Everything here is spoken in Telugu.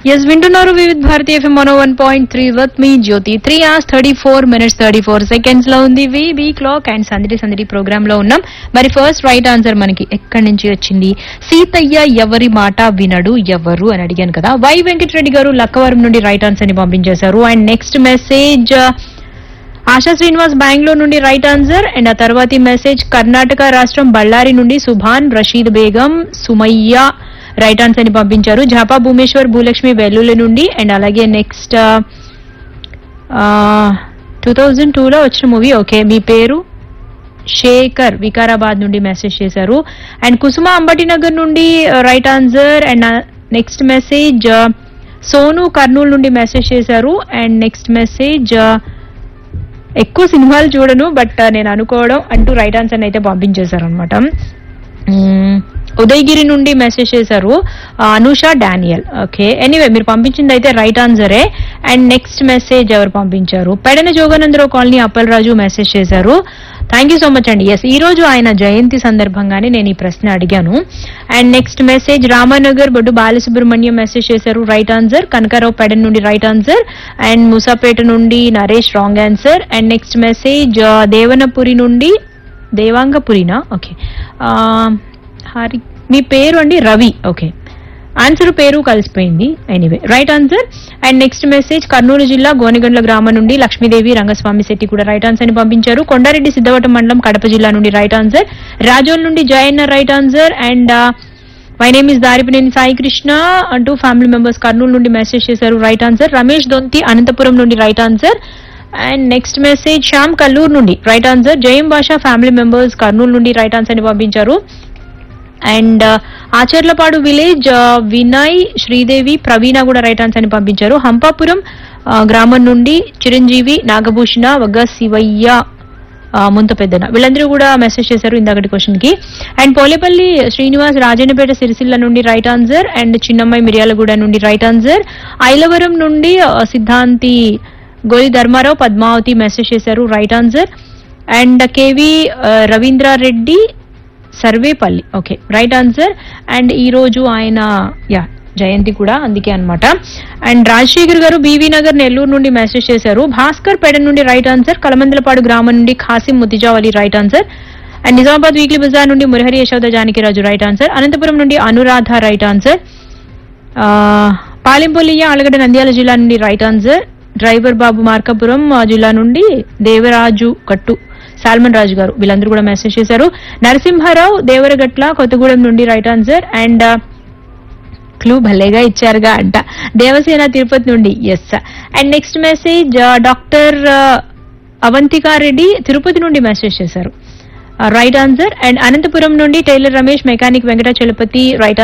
ఎస్ వింటున్నారు Vividh Bharati FM one one point three with me Jyothi three hours thirty four minutes thirty four seconds లో ఉంది వి బీ క్లాక్ అండ్ సందడి సందడి ప్రోగ్రామ్ లో ఉన్నాం మరి ఫస్ట్ రైట్ ఆన్సర్ మనకి ఎక్కడి నుంచి వచ్చింది సీతయ్య ఎవరి మాట వినడు ఎవరు అని అడిగాను కదా వై వెంకటరెడ్డి గారు లక్కవరం నుండి రైట్ ఆన్సర్ ని పంపించేశారు and next message Asha Srinivas Bengaluru నుండి రైట్ ఆన్సర్ అండ్ ఆ తర్వాతి మెసేజ్ కర్ణాటక రాష్ట్రం బళ్ళారి నుండి సుభాన్ రషీద్ బేగం సుమయ్య రైట్ ఆన్సర్ ని పంపించారు జాపా భూమేశ్వర్ భూలక్ష్మి వెల్లుల్లి నుండి అండ్ అలాగే నెక్స్ట్ టూ థౌజండ్ టూలో వచ్చిన మూవీ ఓకే మీ పేరు శేఖర్ వికారాబాద్ నుండి మెసేజ్ చేశారు అండ్ కుసుమ అంబటినగర్ నుండి right answer and next message Sonu Kurnool నుండి మెసేజ్ చేశారు అండ్ నెక్స్ట్ మెసేజ్ ఎక్కువ సినిమాలు చూడను బట్ నేను అనుకోవడం అంటూ రైట్ ఆన్సర్ అయితే పంపించేశారు అనమాట ఉదయగిరి నుండి మెసేజ్ చేశారు ఆ, అనూష డానియల్ ఓకే ఎనీవే మీరు పంపించింది అయితే రైట్ ఆన్సరే అండ్ నెక్స్ట్ మెసేజ్ ఎవరు పంపించారు పెడన జోగానందరావు కాలనీ అప్పలరాజు మెసేజ్ చేశారు థ్యాంక్ యూ సో మచ్ అండి ఎస్ ఈ రోజు ఆయన జయంతి సందర్భంగానే నేను ఈ ప్రశ్న అడిగాను and next message Ramanagar Boddu Balasubrahmanyam message చేశారు రైట్ ఆన్సర్ కనకారావు పెడన్ నుండి రైట్ ఆన్సర్ అండ్ ముసాపేట నుండి Naresh wrong answer and next message Devanapuri నుండి దేవాంగపురినా ఓకే హరి మీ పేరు అండి రవి ఓకే ఆన్సర్ పేరు కలిసిపోయింది anyway right answer and next message Kurnool జిల్లా గోనెగండ్ల గ్రామం నుండి లక్ష్మీదేవి రంగస్వామి శెట్టి కూడా రైట్ ఆన్సర్ ని పంపించారు కొండారెడ్డి సిద్ధవటం మండలం కడప జిల్లా నుండి రైట్ ఆన్సర్ రాజోల్ నుండి Jayanna right answer and my name is Daripineni Sai Krishna అంటూ ఫ్యామిలీ మెంబర్స్ కర్నూలు నుండి మెసేజ్ చేశారు రైట్ ఆన్సర్ రమేష్ దొంతి అనంతపురం నుండి right answer and next message Shyam Kallur నుండి రైట్ ఆన్సర్ జయం భాష ఫ్యామిలీ మెంబర్స్ కర్నూలు నుండి రైట్ ఆన్సర్ ని పంపించారు అండ్ ఆచర్లపాడు విలేజ్ వినయ్ శ్రీదేవి ప్రవీణ కూడా రైట్ ఆన్సర్ అని పంపించారు హంపాపురం ఆ, గ్రామం నుండి చిరంజీవి నాగభూషణ వగ్గ శివయ్య ఆ, ముంత పెద్దన వీళ్ళందరూ కూడా మెసేజ్ చేశారు ఇందాకటి క్వశ్చన్ కి అండ్ పోలేపల్లి శ్రీనివాస్ రాజన్నపేట సిరిసిల్ల నుండి రైట్ ఆన్సర్ అండ్ చిన్నమ్మాయి మిర్యాలగూడ నుండి రైట్ ఆన్సర్ ఐలవరం నుండి ఆ, సిద్ధాంతి గోలి ధర్మారావు పద్మావతి మెసేజ్ చేశారు right answer and K V Ravindrareddy Sarvepalli okay right answer and ఈ రోజు ఆయన యా జయంతి కూడా అందుకే అన్నమాట అండ్ రాజశేఖర్ గారు బీవీ నగర్ నెల్లూరు నుండి మెసేజ్ చేశారు భాస్కర్ పేడ నుండి రైట్ ఆన్సర్ కలమందలపాడు గ్రామం నుండి Khasim Mutijavali right answer and Nizamabad weekly bazaar నుండి మురహరి యశోద జానకిరాజు రైట్ ఆన్సర్ అనంతపురం నుండి అనురాధ రైట్ ఆన్సర్ ఆ, పాలెంపల్లియ ఆలగడ్డ నంద్యాల జిల్లా నుండి right answer driver Babu Markapuram ఆ, జిల్లా నుండి దేవరాజు కట్టు సాల్మన్ రాజు గారు వీళ్ళందరూ కూడా మెసేజ్ చేశారు నరసింహారావు దేవరగట్ల కొత్తగూడెం నుండి రైట్ ఆన్సర్ అండ్ క్లూ భలేగా ఇచ్చారుగా అంట దేవసేన తిరుపతి నుండి yes and next message doctor Avantika Reddy Tirupati నుండి మెసేజ్ చేశారు రైట్ ఆన్సర్ అండ్ అనంతపురం నుండి tailor Ramesh mechanic Venkatachalapathi right